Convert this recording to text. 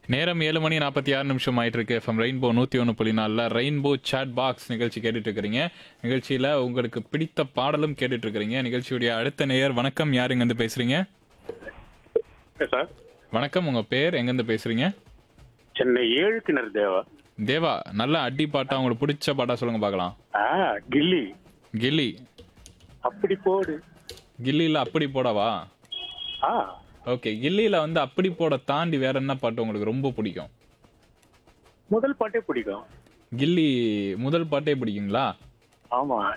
நேரம் ஏழு மணி நாற்பத்தி ஆறு நிமிஷம் ஆயிட்டு இருக்கு எஃப்எம் ரெயின்போ நூற்றி ஒன்று புள்ளி நாலில் ரெயின்போ சாட் பாக்ஸ் நிகழ்ச்சி கேட்டுட்டு இருக்கிறீங்க நிகழ்ச்சியில் உங்களுக்கு பிடித்த பாடலும் கேட்டுட்டு இருக்கிறீங்க நிகழ்ச்சியுடைய அடுத்த நேயர் வணக்கம் யார் எங்கேருந்து பேசுறீங்க சார் வணக்கம் உங்க பேர் எங்கேருந்து பேசுறீங்க சென்னை ஏழு கிணறு தேவா தேவா நல்ல அடி பாட்டா உங்களுக்கு பிடிச்ச பாட்டா சொல்லுங்க பார்க்கலாம் ஆ கில்லி கில்லி அப்படி போடு கில்லியில் அப்படி போடவா ஆ ஓகே கில்லியில் வந்து அப்படி போட தாண்டி வேற என்ன பாட்டு உங்களுக்கு ரொம்ப பிடிக்கும் முதல் பாட்டே பிடிக்கும் கில்லி முதல் பாட்டே பிடிக்குங்களா ஆமா